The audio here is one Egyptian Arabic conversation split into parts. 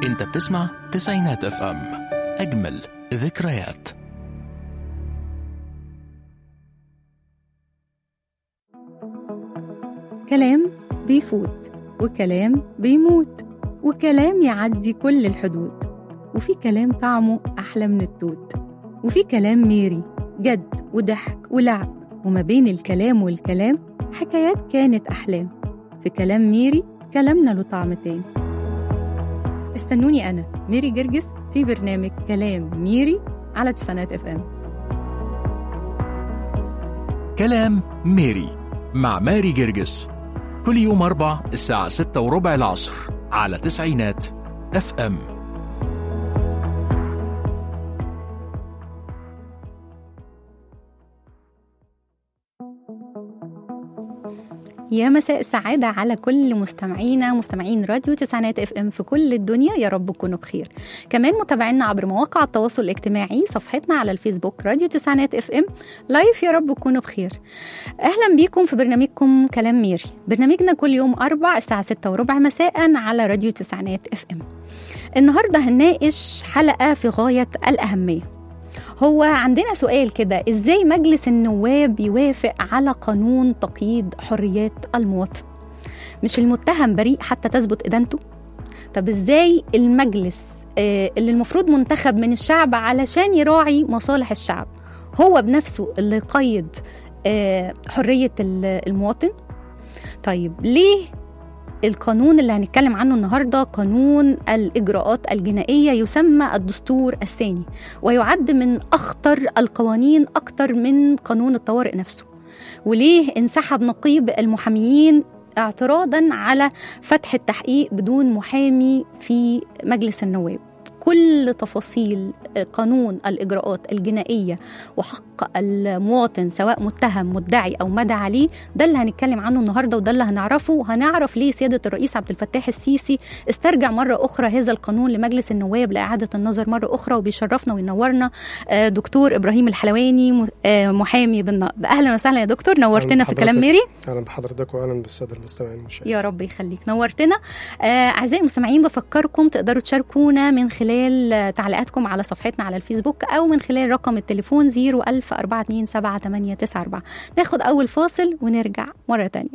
انت بتسمع تسعينات اف ام اجمل ذكريات كلام بيفوت وكلام بيموت وكلام يعدي كل الحدود وفي كلام طعمه أحلى من التوت وفي كلام ميري جد وضحك ولعب وما بين الكلام والكلام حكايات كانت أحلام في كلام ميري كلامنا له طعم تاني استنوني أنا ميري جرجس في برنامج كلام ميري على تسعينات اف ام كلام ميري مع ماري جرجس كل يوم أربع الساعة ستة وربع العصر على تسعينات اف ام يا مساء السعادة على كل مستمعينا مستمعين راديو تسعينات اف ام في كل الدنيا يا رب تكونوا بخير كمان متابعينا عبر مواقع التواصل الاجتماعي صفحتنا على الفيسبوك راديو تسعينات اف ام لايف يا رب تكونوا بخير اهلا بيكم في برنامجكم كلام ميري برنامجنا كل يوم اربع الساعة ستة وربع مساء على راديو تسعينات اف ام النهاردة هنناقش حلقة في غاية الأهمية هو عندنا سؤال كده ازاي مجلس النواب يوافق على قانون تقييد حريات المواطن مش المتهم بريء حتى تثبت ادانته طب ازاي المجلس آه، اللي المفروض منتخب من الشعب علشان يراعي مصالح الشعب هو بنفسه اللي يقيد آه، حرية ال- المواطن طيب ليه القانون اللي هنتكلم عنه النهارده قانون الاجراءات الجنائيه يسمى الدستور الثاني ويعد من اخطر القوانين اكتر من قانون الطوارئ نفسه وليه انسحب نقيب المحاميين اعتراضا على فتح التحقيق بدون محامي في مجلس النواب كل تفاصيل قانون الاجراءات الجنائيه وحق المواطن سواء متهم مدعي او مدعى عليه ده اللي هنتكلم عنه النهارده وده اللي هنعرفه وهنعرف ليه سياده الرئيس عبد الفتاح السيسي استرجع مره اخرى هذا القانون لمجلس النواب لاعاده النظر مره اخرى وبيشرفنا وينورنا آه، دكتور ابراهيم الحلواني م- آه، محامي بالنقد اهلا وسهلا يا دكتور نورتنا في أهلاً كلام بحضرتك. ميري اهلا بحضرتك واهلا بالساده المستمعين المشاهدين يا رب يخليك نورتنا آه، اعزائي المستمعين بفكركم تقدروا تشاركونا من خلال آه، تعليقاتكم على صفحتنا على الفيسبوك او من خلال رقم التليفون 010427894 ناخد اول فاصل ونرجع مره تانية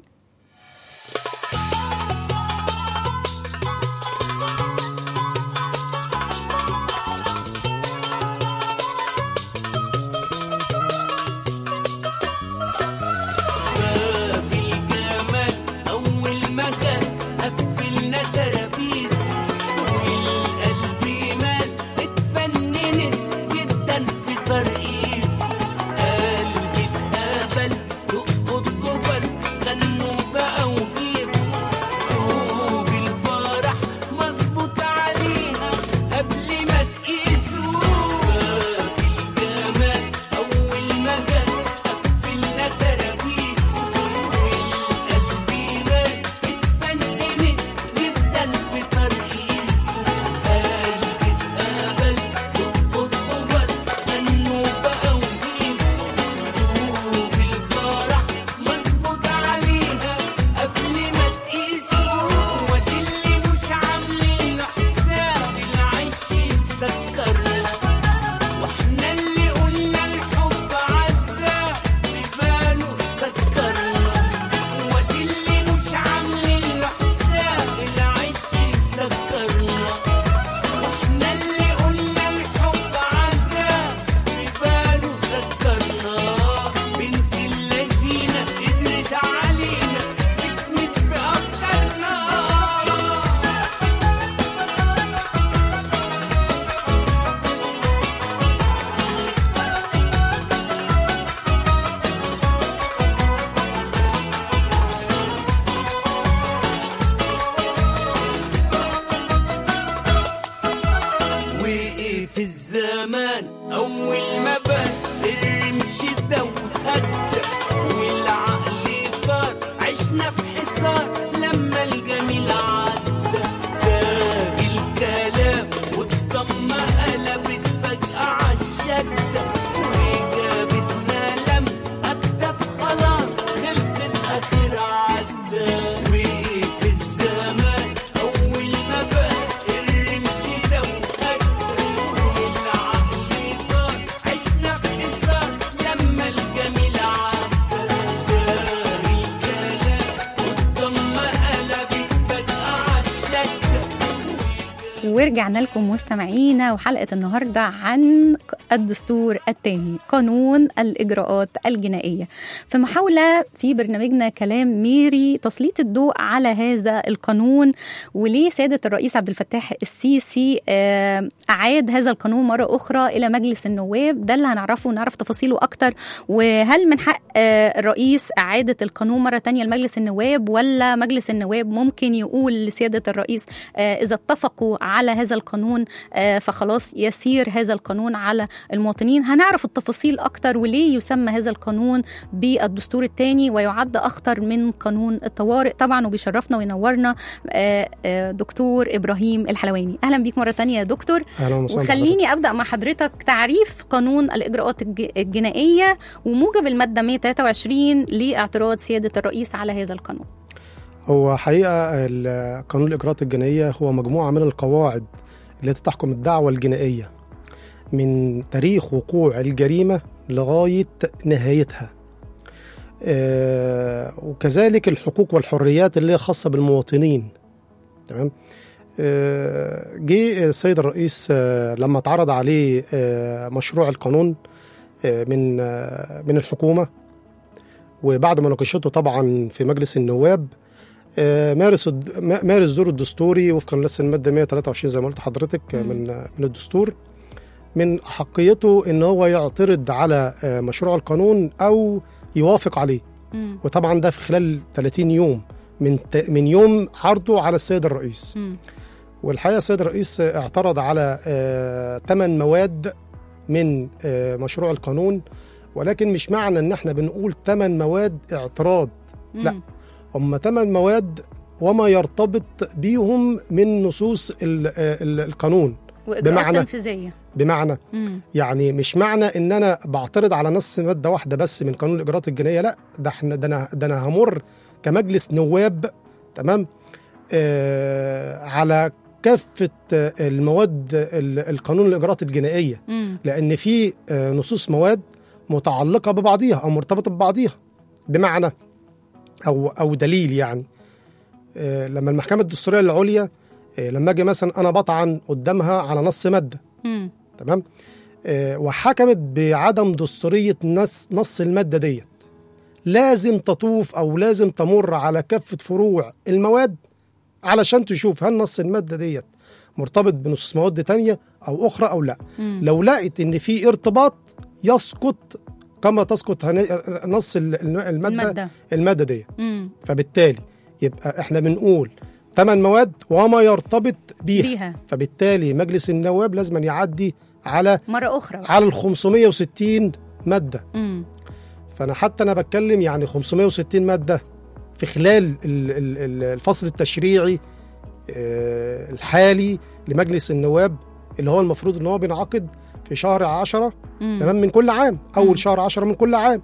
بالجمال أول ما كان قفلنا ترابيز والقلب مال اتفننت جدا في ترقيص قلبي اتقبل دقوا الجبل غنوا بقى وبيس طوب الفرح مظبوط عليها قبل ما تقيسوا بالجمال أول ما كان قفلنا ترابيز والقلب مال اتفننت جدا ورجعنا لكم مستمعينا وحلقة النهاردة عن الدستور الثاني قانون الإجراءات الجنائية في محاولة في برنامجنا كلام ميري تسليط الضوء على هذا القانون وليه سيادة الرئيس عبد الفتاح السيسي آه، أعاد هذا القانون مرة أخرى إلى مجلس النواب ده اللي هنعرفه ونعرف تفاصيله أكتر وهل من حق آه، الرئيس إعادة القانون مرة تانية لمجلس النواب ولا مجلس النواب ممكن يقول لسيادة الرئيس آه، إذا اتفقوا على هذا القانون آه، فخلاص يسير هذا القانون على المواطنين هنعرف التفاصيل أكتر وليه يسمى هذا القانون بالدستور الثاني ويعد أخطر من قانون الطوارئ طبعا وبيشرفنا وينورنا آه، آه، دكتور إبراهيم الحلواني أهلا بيك مرة تانية يا دكتور اهلا وسهلا بحضرتك. وخليني ابدا مع حضرتك تعريف قانون الاجراءات الج- الجنائيه وموجب الماده 123 لاعتراض سياده الرئيس على هذا القانون. هو حقيقه ال- قانون الاجراءات الجنائيه هو مجموعه من القواعد التي تحكم الدعوه الجنائيه من تاريخ وقوع الجريمه لغايه نهايتها آه، وكذلك الحقوق والحريات اللي هي خاصه بالمواطنين تمام آه، جه السيد الرئيس آه، لما اتعرض عليه آه، مشروع القانون آه، من آه، من الحكومه وبعد ما ناقشته طبعا في مجلس النواب آه، مارس الد- ما- مارس دوره الدستوري وفقا لسه الماده 123 زي ما قلت حضرتك آه، من آه، من الدستور من احقيته ان هو يعترض على آه، مشروع القانون او يوافق عليه مم. وطبعا ده في خلال 30 يوم من ت- من يوم عرضه على السيد الرئيس مم. والحقيقه السيد الرئيس اعترض على ثمان مواد من آه، مشروع القانون ولكن مش معنى ان احنا بنقول ثمان مواد اعتراض لا. مم. هم ثمان مواد وما يرتبط بيهم من نصوص ال- آه، ال- القانون واجراءات بمعنى- تنفيذيه. بمعنى مم. يعني مش معنى ان انا بعترض على نص ماده واحده بس من قانون الاجراءات الجنائيه لا ده احنا ده انا ده انا همر كمجلس نواب تمام آه على كافه آه، المواد ال- القانون الاجراءات الجنائيه مم. لان في آه، نصوص مواد متعلقه ببعضيها او مرتبطه ببعضيها بمعنى او او دليل يعني آه، لما المحكمه الدستوريه العليا آه، لما اجي مثلا انا بطعن قدامها على نص ماده مم. تمام آه، وحكمت بعدم دستوريه نص نص الماده ديت لازم تطوف او لازم تمر على كافه فروع المواد علشان تشوف هل نص الماده ديت مرتبط بنصوص مواد تانية او اخرى او لا مم. لو لقيت ان في ارتباط يسقط كما تسقط هن- نص ال- الم- الماده الماده. الماده ديت مم. فبالتالي يبقى احنا بنقول ثمان مواد وما يرتبط بيها, بيها فبالتالي مجلس النواب لازم يعدي على مره اخرى. على ال 560 ماده مم. فانا حتى انا بتكلم يعني 560 ماده في خلال ال- ال- ال- الفصل التشريعي آه، الحالي لمجلس النواب اللي هو المفروض ان هو بينعقد في شهر 10 مم. تمام من كل عام اول مم. شهر 10 من كل عام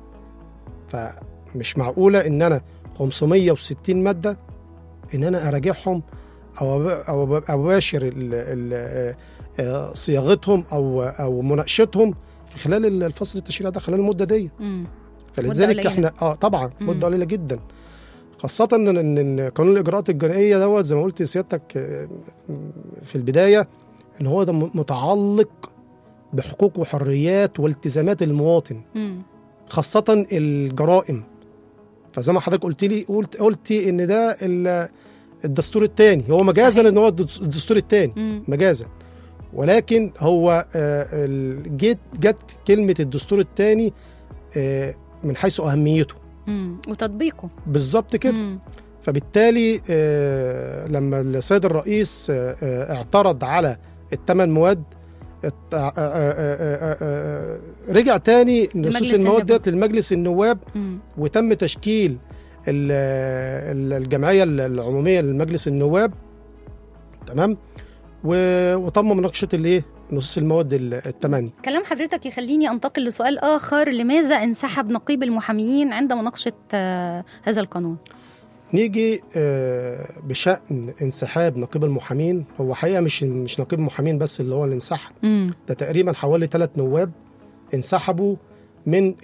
فمش معقوله ان انا 560 ماده ان انا اراجعهم او أب- او أب- اباشر ال- ال- آه، صياغتهم او او مناقشتهم في خلال الفصل التشريعي ده خلال المده دي مم. فلذلك قليلة. احنا اه طبعا مم. مده قليله جدا خاصة ان إن- إن قانون الاجراءات الجنائية دوت زي ما قلت سيادتك آه، في البداية ان هو ده م- متعلق بحقوق وحريات والتزامات المواطن مم. خاصة الجرائم فزي ما حضرتك قلت لي قلت قلتي ان ده ال- الدستور الثاني هو مجازا صحيح. ان هو الدس- الدستور الثاني مم. مجازا ولكن هو آه، ال- جت جت كلمة الدستور الثاني من حيث أهميته مم. وتطبيقه. بالظبط كده مم. فبالتالي آه، لما السيد الرئيس آه، آه، اعترض على الثمان مواد ات- آه، آه، آه، آه، آه، رجع تاني نصوص لمجلس المواد النواب. ديت لمجلس النواب مم. وتم تشكيل ال- ال- الجمعيه العموميه لمجلس النواب تمام و- وتم مناقشه الايه نصوص المواد ال- الثمانيه كلام حضرتك يخليني انتقل لسؤال اخر لماذا انسحب نقيب المحاميين عند مناقشه آه، هذا القانون نيجي آه، بشأن انسحاب نقيب المحامين هو حقيقة مش مش نقيب المحامين بس اللي هو اللي انسحب امم ده تقريبا حوالي ثلاث نواب انسحبوا من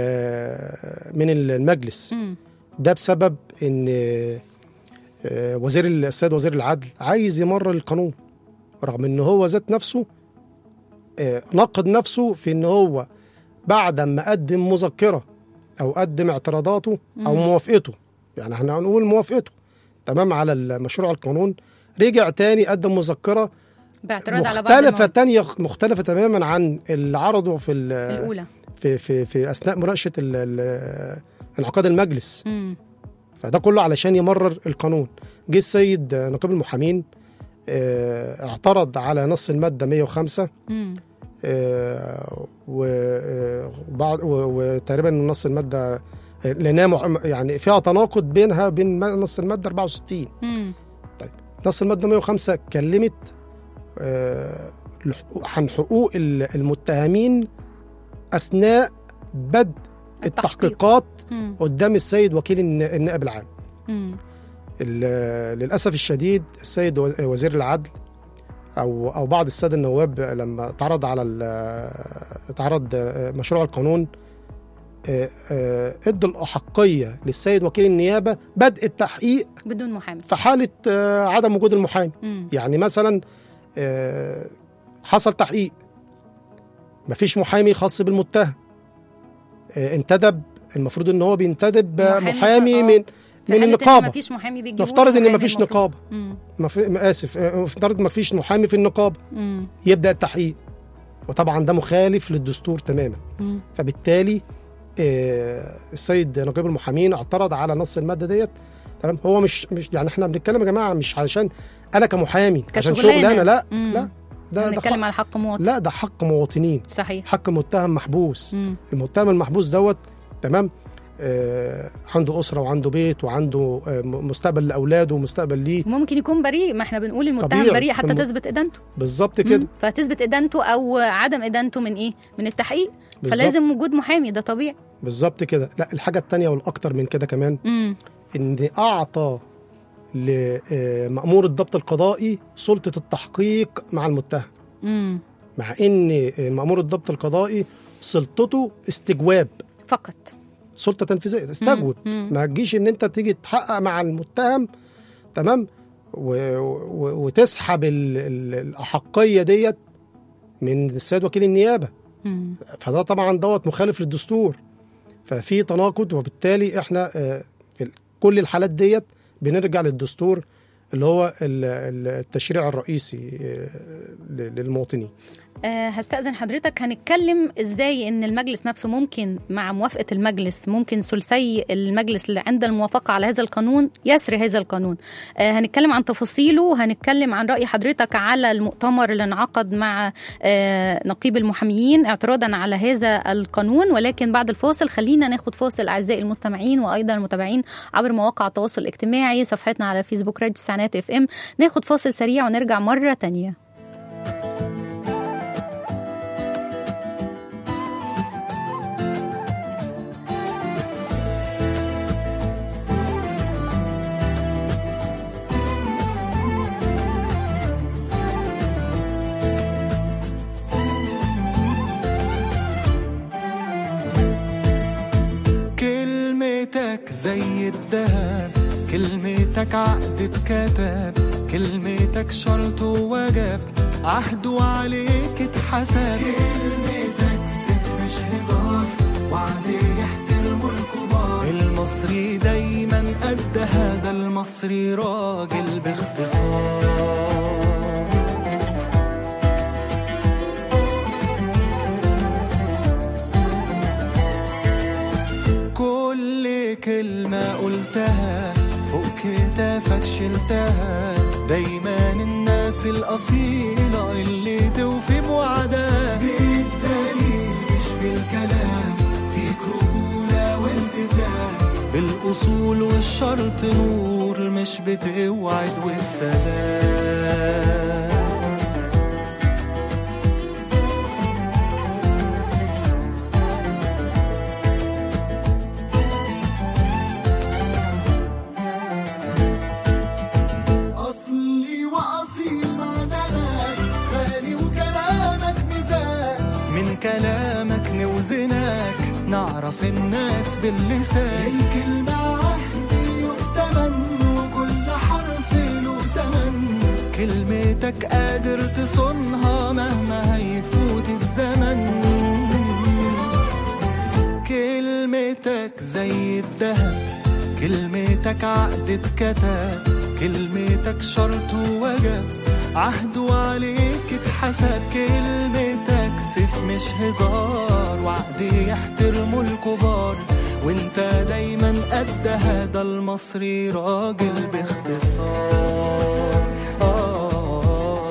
ال- من المجلس امم ده بسبب ان آه، وزير السيد وزير العدل عايز يمرر القانون رغم ان هو ذات نفسه آه، نقد نفسه في ان هو بعد ما قدم مذكره او قدم اعتراضاته او موافقته يعني احنا هنقول موافقته تمام على المشروع القانون رجع تاني قدم مذكره باعتراض على بعض مختلفه المواد تانية مختلفه تماما عن اللي عرضه في ال- الأولى في في في اثناء مناقشه ال- ال- انعقاد المجلس مم. فده كله علشان يمرر القانون جه السيد نقيب المحامين آه، اعترض على نص الماده 105 مم. آه، و- آه، وبعض و- وتقريبا نص الماده آه، لانها مح- يعني فيها تناقض بينها وبين ما- نص الماده 64 مم. نص الماده 105 اتكلمت آه، لح- عن حقوق ال- المتهمين اثناء بدء التحقيق. التحقيقات مم. قدام السيد وكيل الن- النائب العام مم. ال- للاسف الشديد السيد و- وزير العدل او او بعض الساده النواب لما اتعرض على ال- اتعرض مشروع القانون آه، آه، ادى الاحقيه للسيد وكيل النيابه بدء التحقيق بدون محامي في حاله آه، عدم وجود المحامي مم. يعني مثلا آه، حصل تحقيق مفيش محامي خاص بالمتهم آه، انتدب المفروض ان هو بينتدب آه، محامي محامي آه. من في من حالة إن النقابه مفيش محامي بيجيبوه نفترض ان محامي مفيش المفروض. نقابه مم. مف... اسف آه، نفترض مفيش محامي في النقابه مم. يبدا التحقيق وطبعا ده مخالف للدستور تماما مم. فبالتالي آه، السيد نقيب المحامين اعترض على نص الماده ديت تمام هو مش مش يعني احنا بنتكلم يا جماعه مش علشان انا كمحامي عشان كشغلانة. شغلانه لا مم. لا ده ده بنتكلم حق على حق مواطن لا ده حق مواطنين صحيح حق متهم محبوس مم. المتهم المحبوس دوت تمام آه عنده اسره وعنده بيت وعنده آه م- مستقبل لاولاده ومستقبل ليه ممكن يكون بريء ما احنا بنقول المتهم طبيعي. بريء حتى الم- تثبت ادانته بالظبط كده مم. فتثبت ادانته او عدم ادانته من ايه من التحقيق بالظبط. فلازم وجود محامي ده طبيعي بالظبط كده لا الحاجه الثانيه والاكتر من كده كمان مم. ان اعطى لمأمور الضبط القضائي سلطة التحقيق مع المتهم مم. مع ان مأمور الضبط القضائي سلطته استجواب فقط سلطة تنفيذية استجوب مم. ما تجيش ان انت تيجي تحقق مع المتهم تمام و... و... وتسحب ال... ال... الأحقية ديت من السيد وكيل النيابة مم. فده طبعا دوت مخالف للدستور ففي تناقض وبالتالي احنا آه، في ال- كل الحالات ديت بنرجع للدستور اللي هو ال- ال- التشريع الرئيسي آه، ل- للمواطنين آه هستأذن حضرتك هنتكلم ازاي ان المجلس نفسه ممكن مع موافقة المجلس ممكن ثلثي المجلس اللي عند الموافقة على هذا القانون يسري هذا القانون آه هنتكلم عن تفاصيله وهنتكلم عن رأي حضرتك على المؤتمر اللي انعقد مع آه نقيب المحاميين اعتراضا على هذا القانون ولكن بعد الفاصل خلينا ناخد فاصل أعزائي المستمعين وأيضا المتابعين عبر مواقع التواصل الاجتماعي صفحتنا على فيسبوك راديو سانات اف ام ناخد فاصل سريع ونرجع مرة تانية كلمتك زي الذهب كلمتك عقد اتكتب كلمتك شرط ووجب عهد وعليك اتحسب كلمتك سيف مش هزار وعليه يحترموا الكبار المصري دايما قدها ده المصري راجل باختصار كل كلمة قلتها فوق كتافك شلتها دايما الناس الأصيلة اللي توفي بوعدها بالدليل مش بالكلام فيك رجولة والتزام بالأصول والشرط نور مش بتوعد والسلام أصلي وأصيل معدنك غالي وكلامك ميزان من كلامك نوزنك نعرف الناس باللسان الكلمة عهد يؤتمن وكل حرف له تمن كلمتك انك قادر تصونها مهما هيفوت الزمن كلمتك زي الدهب كلمتك عقد اتكتب كلمتك شرط ووجب عهد عليك اتحسب كلمتك سيف مش هزار وعد يحترمه الكبار وانت دايما قدها ده المصري راجل باختصار آه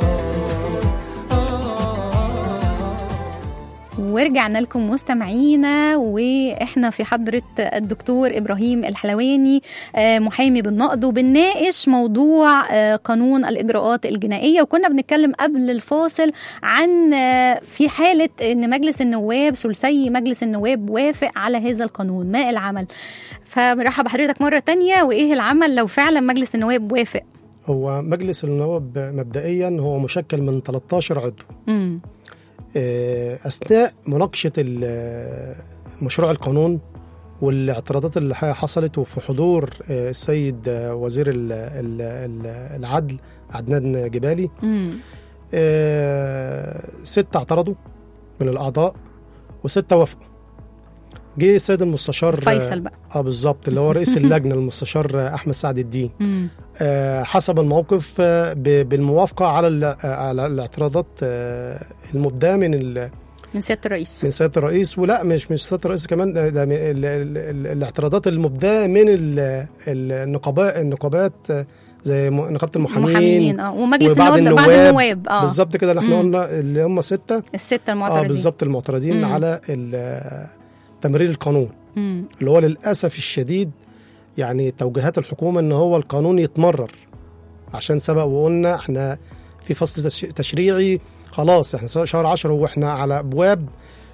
آه ورجعنا لكم مستمعينا واحنا في حضرة الدكتور ابراهيم الحلواني آه، محامي بالنقد وبنناقش موضوع آه، قانون الاجراءات الجنائيه وكنا بنتكلم قبل الفاصل عن آه، في حاله ان مجلس النواب ثلثي مجلس النواب وافق على هذا القانون ما العمل فبرحب بحضرتك مره تانية وايه العمل لو فعلا مجلس النواب وافق هو مجلس النواب مبدئيا هو مشكل من 13 عضو امم آه، اثناء مناقشه ال- مشروع القانون والاعتراضات اللي حصلت وفي حضور آه، السيد آه، وزير ال- ال- ال- العدل عدنان جبالي امم آه، ستة اعترضوا من الأعضاء وستة وافقوا جه السيد المستشار فيصل بقى اه بالظبط اللي هو رئيس اللجنة المستشار آه، أحمد سعد الدين امم آه، حسب الموقف آه، ب- بالموافقة على ال- آه، على الاعتراضات آه، المبداة من ال- من سياده الرئيس من سيادة الرئيس ولا مش مش سيادة الرئيس كمان ده, ده من ال- ال- ال- الاعتراضات المبداة من ال- ال- النقابات النقابات آه، زي م- نقابة المحامين المحامين اه ومجلس وبعض النواب بعض النواب. النواب اه بالظبط كده اللي احنا مم. قلنا اللي هم ستة الستة اه المعترضين بالظبط المعترضين مم. على ال- تمرير القانون مم. اللي هو للاسف الشديد يعني توجيهات الحكومه ان هو القانون يتمرر عشان سبق وقلنا احنا في فصل تش- تشريعي خلاص احنا سواء شهر 10 واحنا على ابواب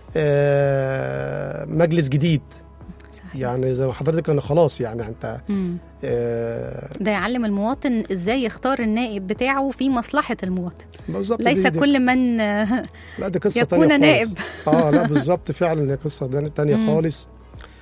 آه، مجلس جديد صحيح. يعني زي ما حضرتك كان خلاص يعني انت مم. آه، ده يعلم المواطن ازاي يختار النائب بتاعه في مصلحة المواطن بالظبط ليس دي- دي- كل من لا دي قصه يكون تانية نائب. خالص. اه لا بالظبط فعلا دي قصه دي- تانية مم. خالص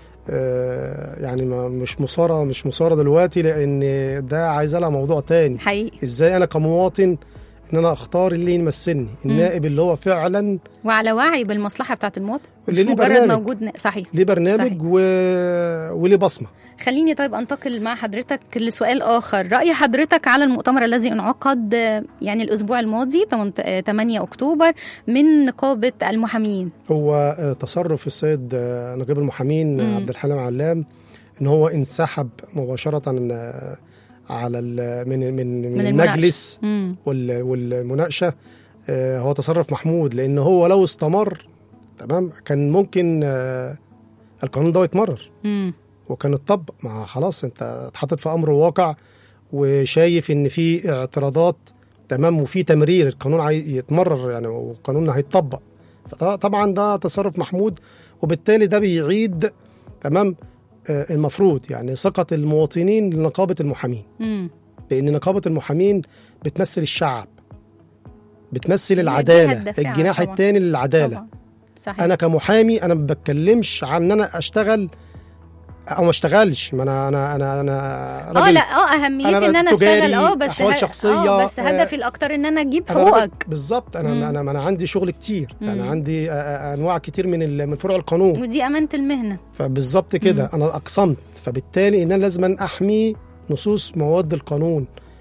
آه يعني ما مش مثاره مش مثاره دلوقتي لان ده عايز لها موضوع تاني حقيقي ازاي انا كمواطن ان انا اختار اللي يمثلني النائب اللي هو فعلا وعلى وعي بالمصلحة بتاعت المواطن مش اللي ليه مجرد برنامج. موجود نا- صحيح ليه برنامج صحيح. و... وليه بصمه خليني طيب انتقل مع حضرتك لسؤال اخر راي حضرتك على المؤتمر الذي انعقد آه، يعني الاسبوع الماضي 8 اكتوبر من نقابه المحامين هو آه، تصرف السيد آه، نقيب المحامين مم. آه، عبد الحليم علام ان هو انسحب مباشره آه، على ال- من من من, من المناقشة. المجلس مم. وال- والمناقشه آه، هو تصرف محمود لان هو لو استمر تمام كان ممكن آه، القانون ده يتمرر مم. وكان اتطبق ما خلاص انت اتحطت في امر واقع وشايف ان في اعتراضات تمام وفي تمرير القانون عاي- يتمرر يعني والقانون هيتطبق فطبعا ده تصرف محمود وبالتالي ده بيعيد تمام آه، المفروض يعني ثقة المواطنين لنقابة المحامين مم. لأن نقابة المحامين بتمثل الشعب بتمثل هي العدالة الجهة الدافعة الجناح طبعاً. الثاني للعدالة طبعا صحيح انا كمحامي انا ما بتكلمش عن ان انا اشتغل او ما اشتغلش ما انا انا انا انا اه راجل- لا اه اهميتي أنا ان انا تجاري، اشتغل اه بس أحوال ه- شخصية، اه بس آه، هدفي الاكتر ان انا اجيب أنا راجل- حقوقك بالظبط انا مم. انا انا عندي شغل كتير مم. انا عندي آه، آه، انواع كتير من ال- من فروع القانون ودي امانه المهنه فبالظبط كده انا اقسمت فبالتالي ان انا لازم احمي نصوص مواد القانون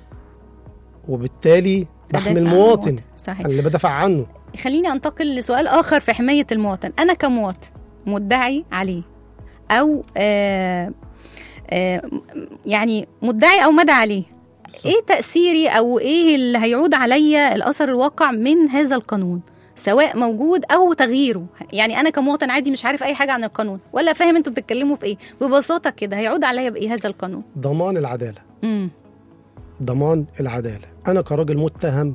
وبالتالي بحمي بدافع عن المواطن صحيح أنا اللي بدافع عنه خليني انتقل لسؤال اخر في حمايه المواطن انا كمواطن مدعي عليه او آه آه يعني مدعي او مدعي عليه ايه تاثيري او ايه اللي هيعود عليا الاثر الواقع من هذا القانون سواء موجود او تغييره يعني انا كمواطن عادي مش عارف اي حاجه عن القانون ولا فاهم انتوا بتتكلموا في ايه ببساطه كده هيعود عليا بايه هذا القانون ضمان العداله امم ضمان العدالة أنا كراجل متهم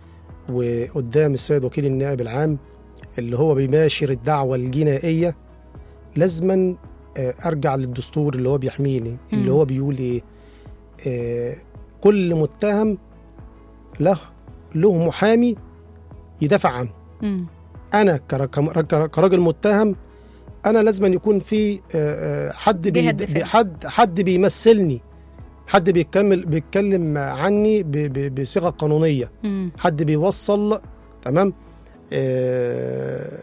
وقدام السيد وكيل النائب العام اللي هو بيباشر الدعوة الجنائية لازما آه، أرجع للدستور اللي هو بيحميني اللي مم. هو بيقول إيه آه، كل متهم له له محامي يدافع عنه امم أنا كر- كم- كر- كراجل متهم أنا لازما يكون في آه، آه، حد جهة بي دفاع. حد حد بيمثلني حد بيتكمل بيتكلم عني ب- ب- بصيغه قانونيه مم. حد بيوصل تمام آه،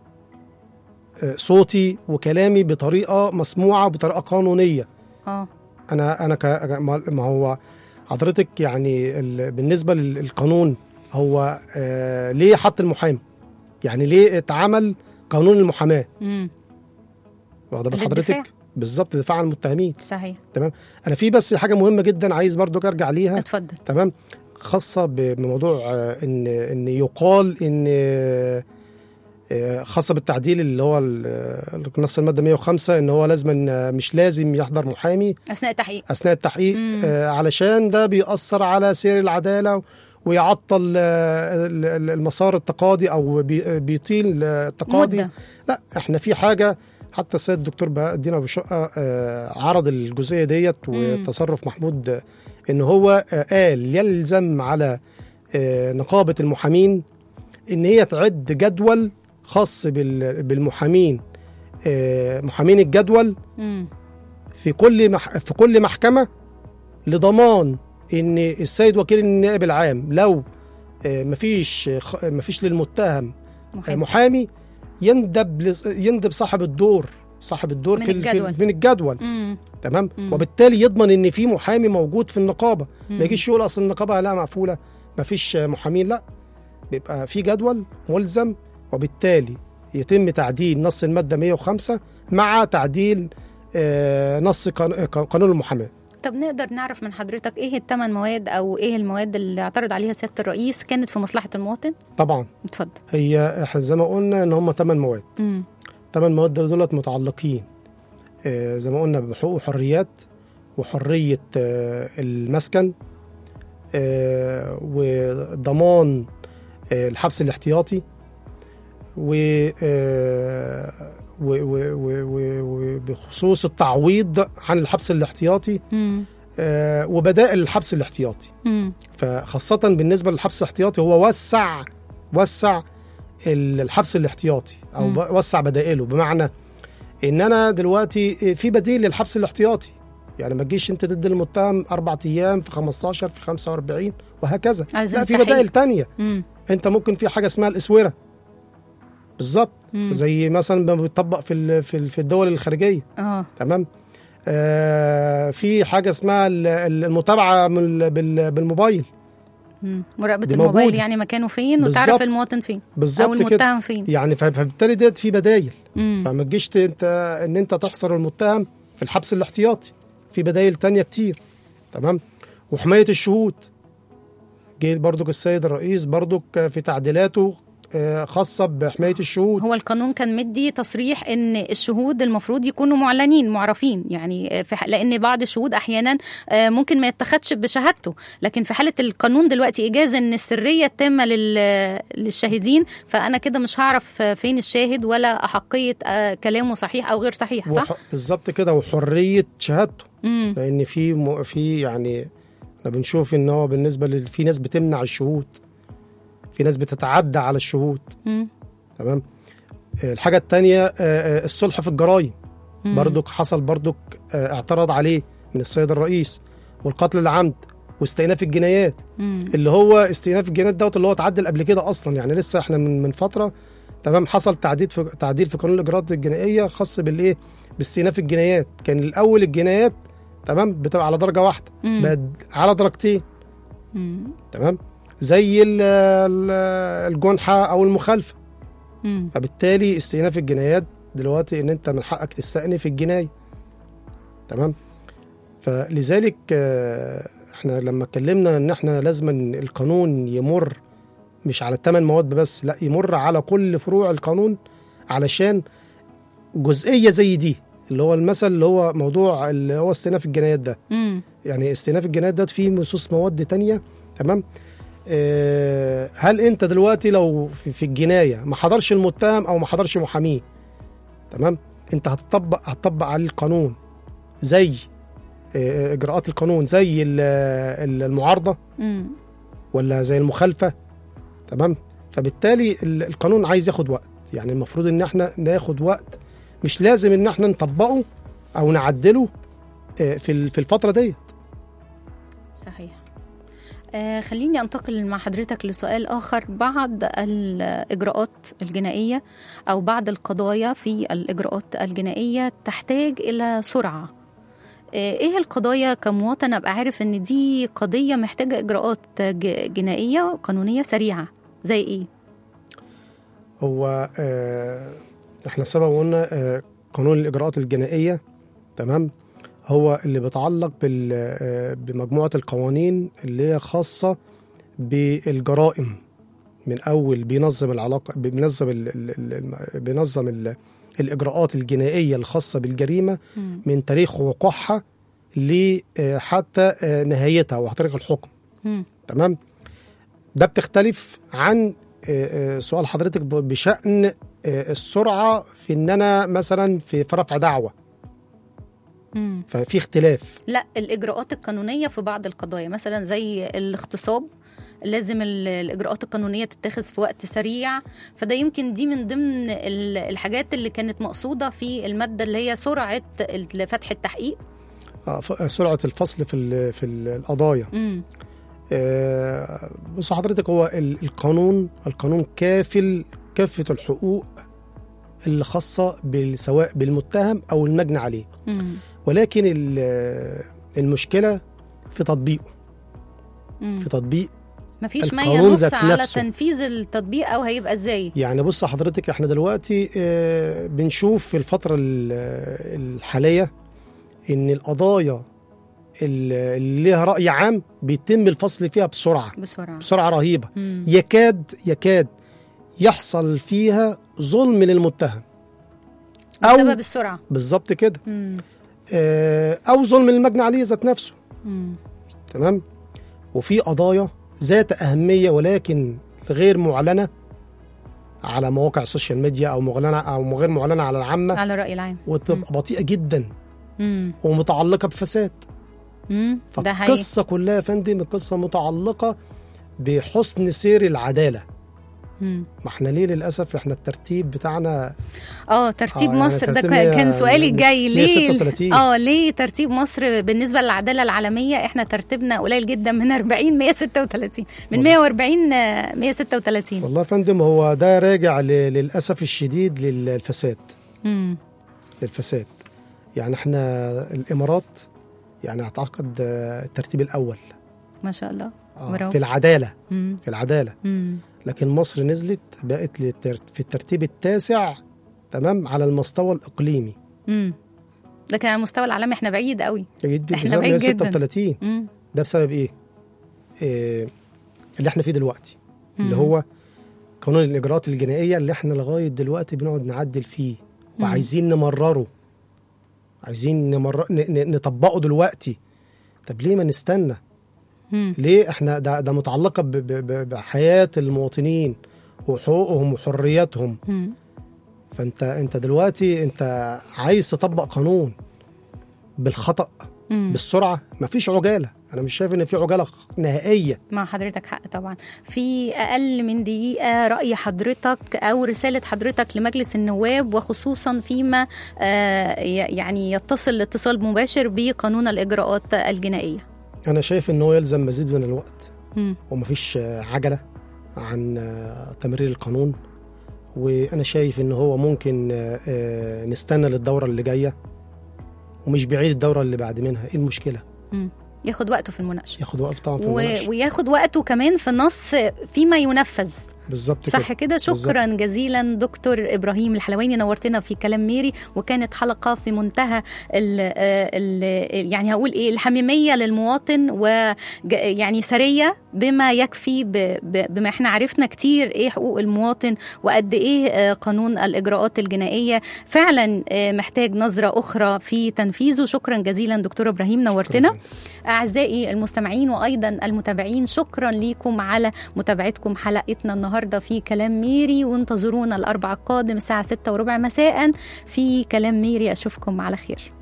آه، صوتي وكلامي بطريقه مسموعه بطريقه قانونيه اه انا انا ك... ما ما هو حضرتك يعني ال... بالنسبه لل- للقانون هو آه ليه حط المحامي يعني ليه اتعمل قانون المحاماه مم. واخده بال للدفاع. حضرتك بالظبط دفاع عن المتهمين صحيح تمام انا في بس حاجه مهمه جدا عايز برضو ارجع ليها اتفضل تمام خاصه ب- بموضوع آه، ان ان يقال ان آه، آه، خاصه بالتعديل اللي هو ال- آه، نص الماده 105 ان هو لازم مش لازم يحضر محامي اثناء التحقيق اثناء التحقيق آه علشان ده بيأثر على سير العداله ويعطل آه، ال- ال- المسار التقاضي او بي- بيطيل آه، التقاضي مدة. لا احنا في حاجه حتى السيد الدكتور بهاء الدين ابو شقه آه، عرض الجزئيه ديت وتصرف محمود آه، ان هو آه، قال يلزم على آه، نقابه المحامين ان هي تعد جدول خاص بال- بالمحامين آه، محامين الجدول مم. في كل مح... في كل محكمه لضمان ان السيد وكيل النائب العام لو آه، مفيش خ- مفيش للمتهم آه، محامي. محامي يندب لص- يندب صاحب الدور صاحب الدور من في ال- في الجدول. ال- من الجدول مم. تمام مم. وبالتالي يضمن ان في محامي موجود في النقابه ما يجيش يقول اصل النقابه لا مقفوله مفيش آه، محامين لا بيبقى في جدول ملزم وبالتالي يتم تعديل نص الماده 105 مع تعديل آه، نص قان- قانون المحاماه طب نقدر نعرف من حضرتك ايه الثمان مواد او ايه المواد اللي اعترض عليها سياده الرئيس كانت في مصلحه المواطن طبعا اتفضل هي احنا زي ما قلنا ان هم ثمان مواد مم. ثمان مواد دولت متعلقين آه، زي ما قلنا بحقوق وحريات وحريه آه، المسكن آه، وضمان آه، الحبس الاحتياطي و آه، و- و- و- و- وبخصوص التعويض عن الحبس الاحتياطي مم. آه، وبدائل الحبس الاحتياطي مم. فخاصة بالنسبة للحبس الاحتياطي هو وسع وسع ال- الحبس الاحتياطي او مم. ب- وسع بدائله بمعنى ان انا دلوقتي في بديل للحبس الاحتياطي يعني ما تجيش انت تدي المتهم اربع ايام في 15 في 45 وهكذا عايزين لا في تحقيق. بدائل تانية مم. انت ممكن في حاجه اسمها الاسوره بالظبط مم. زي مثلا ما بيطبق في ال- في ال- في الدول الخارجيه اه تمام آه في حاجه اسمها ال- ال- المتابعه من ال- بال- بالموبايل مم. مراقبه دي الموبايل موجودة. يعني مكانه فين وتعرف بالظبط. المواطن فين او بالظبط كده المتهم فين يعني ف- فبالتالي ديت في بدايل مم. فما تجيش ت- انت ان انت تحصر المتهم في الحبس الاحتياطي في بدايل تانية كتير تمام وحمايه الشهود جه برضك السيد الرئيس برضك في تعديلاته آه، خاصه بحمايه الشهود هو القانون كان مدي تصريح ان الشهود المفروض يكونوا معلنين معرفين يعني آه، في ح- لان بعض الشهود احيانا آه، ممكن ما يتخدش بشهادته لكن في حاله القانون دلوقتي اجازه ان السريه التامه لل- للشاهدين فانا كده مش هعرف آه، فين الشاهد ولا احقيه آه، كلامه صحيح او غير صحيح صح؟ وح- بالظبط كده وحريه شهادته امم لان في م... في يعني احنا بنشوف ان هو بالنسبه لل... في ناس بتمنع الشهود في ناس بتتعدى على الشهود مم. تمام آه، الحاجه الثانيه الصلح في الجرائم مم. برضك حصل برضك آه، اعتراض عليه من السيد الرئيس والقتل العمد واستئناف الجنايات مم. اللي هو استئناف الجنايات دوت اللي هو اتعدل قبل كده اصلا يعني لسه احنا من من فتره تمام حصل تعديل في تعديل في قانون الاجراءات الجنائيه خاص بالايه باستئناف الجنايات كان الاول الجنايات تمام بتبقى على درجه واحده مم. بقت على درجتين مم. تمام زي ال- ال- الجنحه او المخالفه مم. فبالتالي استئناف الجنايات دلوقتي ان انت من حقك تستأنف الجنايه تمام فلذلك آه، احنا لما اتكلمنا ان احنا لازم القانون يمر مش على الثمان مواد بس لا يمر على كل فروع القانون علشان جزئيه زي دي اللي هو المثل اللي هو موضوع اللي هو استئناف الجنايات ده مم. يعني استئناف الجنايات ده فيه نصوص مواد تانية تمام آه، هل انت دلوقتي لو في, في الجنايه ما حضرش المتهم او ما حضرش محاميه تمام انت هتطبق هتطبق عليه القانون زي آه، اجراءات القانون زي ال- ال- المعارضه مم. ولا زي المخالفه تمام فبالتالي ال- القانون عايز ياخد وقت يعني المفروض ان احنا ناخد وقت مش لازم ان احنا نطبقه او نعدله آه، في ال- في الفتره ديت صحيح آه خليني انتقل مع حضرتك لسؤال اخر بعض الاجراءات الجنائيه او بعض القضايا في الاجراءات الجنائيه تحتاج الى سرعه آه، ايه القضايا كمواطن ابقى عارف ان دي قضيه محتاجه اجراءات ج- جنائيه قانونيه سريعه زي ايه هو آه، احنا سبق قلنا آه، قانون الاجراءات الجنائيه تمام هو اللي بيتعلق بال- آه، بمجموعه القوانين اللي هي خاصه بالجرائم من اول بينظم العلاقه بينظم ال ال ال بينظم ال الاجراءات الجنائيه الخاصه بالجريمه من تاريخ وقوعها ل آه، حتى آه، نهايتها وتاريخ الحكم مم. تمام ده بتختلف عن آه، آه، سؤال حضرتك ب- بشأن آه، السرعة في ان انا مثلا في في رفع دعوة مم. ففي اختلاف لا الاجراءات القانونيه في بعض القضايا مثلا زي الاغتصاب لازم ال- الاجراءات القانونيه تتخذ في وقت سريع فده يمكن دي من ضمن ال- الحاجات اللي كانت مقصوده في الماده اللي هي سرعه ال- فتح التحقيق آه، ف- سرعة الفصل في ال- في ال- القضايا امم آه، بص حضرتك هو ال- القانون القانون كافل كافة الحقوق اللي خاصة بال- سواء بالمتهم أو المجني عليه امم ولكن ال- المشكلة في تطبيقه في تطبيق مفيش ما القانون ينص ذات على نفسه. تنفيذ التطبيق او هيبقى ازاي يعني بص حضرتك احنا دلوقتي آه، بنشوف في الفترة ال- الحالية ان القضايا ال- اللي ليها رأي عام بيتم الفصل فيها بسرعة بسرعه بسرعة رهيبة مم. يكاد يكاد يحصل فيها ظلم للمتهم أو بسبب السرعه بالظبط كده امم آه، أو ظلم للمجني عليه ذات نفسه امم تمام وفي قضايا ذات أهمية ولكن غير معلنة على مواقع السوشيال ميديا أو معلنة أو غير معلنة على العامة على الراي العام وتبقى بطيئة جدا امم ومتعلقة بفساد امم ده حقيقي فالقصة كلها يا فندم القصة متعلقة بحسن سير العدالة مم. ما احنا ليه للأسف احنا الترتيب بتاعنا اه ترتيب آه، يعني مصر ده ترتيب كان مية- كان سؤالي الجاي ليه 136. اه ليه ترتيب مصر بالنسبه للعداله العالميه احنا ترتيبنا قليل جدا من 40 136 من 140 آه، 136 والله يا فندم هو ده راجع ل- للأسف الشديد للفساد امم للفساد يعني احنا الإمارات يعني أعتقد آه، الترتيب الأول ما شاء الله آه، برافو في العدالة مم. في العدالة مم. لكن مصر نزلت بقت للتر- في الترتيب التاسع تمام على المستوى الإقليمي مم. لكن على المستوى العالمي احنا بعيد قوي جدا إحنا في بعيد جدا. 36 مم. ده بسبب ايه؟ إيه اللي احنا فيه دلوقتي اللي مم. هو قانون الاجراءات الجنائيه اللي احنا لغايه دلوقتي بنقعد نعدل فيه وعايزين نمرره عايزين نمر... ن... ن... نطبقه دلوقتي طب ليه ما نستنى؟ مم. ليه احنا ده ده متعلقه ب... ب... ب... بحياه المواطنين وحقوقهم وحرياتهم مم. فانت انت دلوقتي انت عايز تطبق قانون بالخطأ مم. بالسرعه مفيش عجاله انا مش شايف ان في عجاله نهائيه مع حضرتك حق طبعا في اقل من دقيقه راي حضرتك او رساله حضرتك لمجلس النواب وخصوصا فيما آه، ي- يعني يتصل اتصال مباشر بقانون الاجراءات الجنائيه انا شايف ان هو يلزم مزيد من الوقت مم. ومفيش آه، عجله عن آه، تمرير القانون وانا شايف ان هو ممكن آه، آه، نستنى للدوره اللي جايه ومش بعيد الدوره اللي بعد منها ايه المشكله مم. ياخد وقته في المناقشه ياخد وقت طبعا في و... المناقشه وياخد وقته كمان في النص فيما ينفذ بالظبط صح كده شكرا جزيلا دكتور ابراهيم الحلواني نورتنا في كلام ميري وكانت حلقه في منتهى ال ال يعني هقول ايه الحميميه للمواطن ويعني سريه بما يكفي ب ب بما احنا عرفنا كتير ايه حقوق المواطن وقد ايه آه، قانون الاجراءات الجنائيه فعلا آه، محتاج نظره اخرى في تنفيذه شكرا جزيلا دكتور ابراهيم نورتنا شكراً. أعزائي المستمعين وأيضا المتابعين شكرا لكم على متابعتكم حلقتنا النهاردة في كلام ميري وانتظرونا الأربع القادم الساعة ستة وربع مساء في كلام ميري أشوفكم على خير